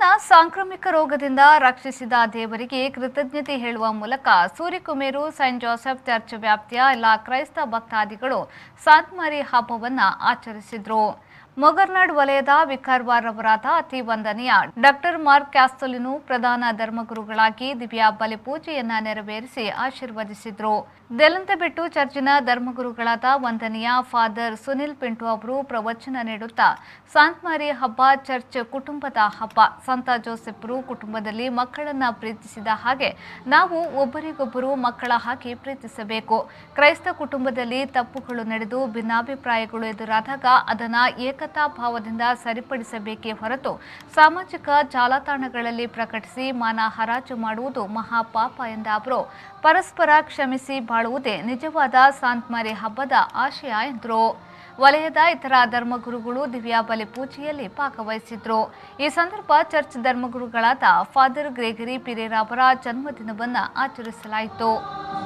ನಮ್ಮನ್ನ ಸಾಂಕ್ರಾಮಿಕ ರೋಗದಿಂದ ರಕ್ಷಿಸಿದ ದೇವರಿಗೆ ಕೃತಜ್ಞತೆ ಹೇಳುವ ಮೂಲಕ ಸೂರಿಕುಮೇರು ಸೈಂಟ್ ಜೋಸೆಫ್ ಚರ್ಚ್ ವ್ಯಾಪ್ತಿಯ ಎಲ್ಲ ಕ್ರೈಸ್ತ ಭಕ್ತಾದಿಗಳು ಸಾತ್ಮಾರಿ ಹಬ್ಬವನ್ನ ಆಚರಿಸಿದ್ರು ಮೊಗರ್ನಾಡ್ ವಲಯದ ವಿಕಾರ್ವಾರವರಾದ ಅತಿ ವಂದನೀಯ ಡಾಕ್ಟರ್ ಮಾರ್ಕ್ ಕ್ಯಾಸ್ತಲಿನು ಪ್ರಧಾನ ಧರ್ಮಗುರುಗಳಾಗಿ ದಿವ್ಯ ಬಲಿ ಪೂಜೆಯನ್ನ ನೆರವೇರಿಸಿ ಆಶೀರ್ವದಿಸಿದ್ರು ದೆಲಂತಬೆಟ್ಟು ಚರ್ಚಿನ ಧರ್ಮಗುರುಗಳಾದ ವಂದನೀಯ ಫಾದರ್ ಸುನಿಲ್ ಪಿಂಟು ಅವರು ಪ್ರವಚನ ನೀಡುತ್ತಾ ಸಾಂತ್ಮಾರಿ ಹಬ್ಬ ಚರ್ಚ್ ಕುಟುಂಬದ ಹಬ್ಬ ಸಂತ ಜೋಸೆಫ್ರು ಕುಟುಂಬದಲ್ಲಿ ಮಕ್ಕಳನ್ನ ಪ್ರೀತಿಸಿದ ಹಾಗೆ ನಾವು ಒಬ್ಬರಿಗೊಬ್ಬರು ಮಕ್ಕಳ ಹಾಗೆ ಪ್ರೀತಿಸಬೇಕು ಕ್ರೈಸ್ತ ಕುಟುಂಬದಲ್ಲಿ ತಪ್ಪುಗಳು ನಡೆದು ಭಿನ್ನಾಭಿಪ್ರಾಯಗಳು ಎದುರಾದಾಗ ಅದನ್ನ ಏಕತಾ ಭಾವದಿಂದ ಸರಿಪಡಿಸಬೇಕೇ ಹೊರತು ಸಾಮಾಜಿಕ ಜಾಲತಾಣಗಳಲ್ಲಿ ಪ್ರಕಟಿಸಿ ಮಾನ ಹರಾಜು ಮಾಡುವುದು ಮಹಾಪಾಪ ಎಂದ ಅವರು ಪರಸ್ಪರ ಕ್ಷಮಿಸಿ ಬಾಳುವುದೇ ನಿಜವಾದ ಸಾಂತ್ಮಾರಿ ಹಬ್ಬದ ಆಶಯ ಎಂದರು ವಲಯದ ಇತರ ಧರ್ಮಗುರುಗಳು ದಿವ್ಯ ಬಲಿ ಪೂಜೆಯಲ್ಲಿ ಭಾಗವಹಿಸಿದ್ರು ಈ ಸಂದರ್ಭ ಚರ್ಚ್ ಧರ್ಮಗುರುಗಳಾದ ಫಾದರ್ ಗ್ರೇಗರಿ ಪಿರೇರಾ ಅವರ ಜನ್ಮದಿನವನ್ನು ಆಚರಿಸಲಾಯಿತು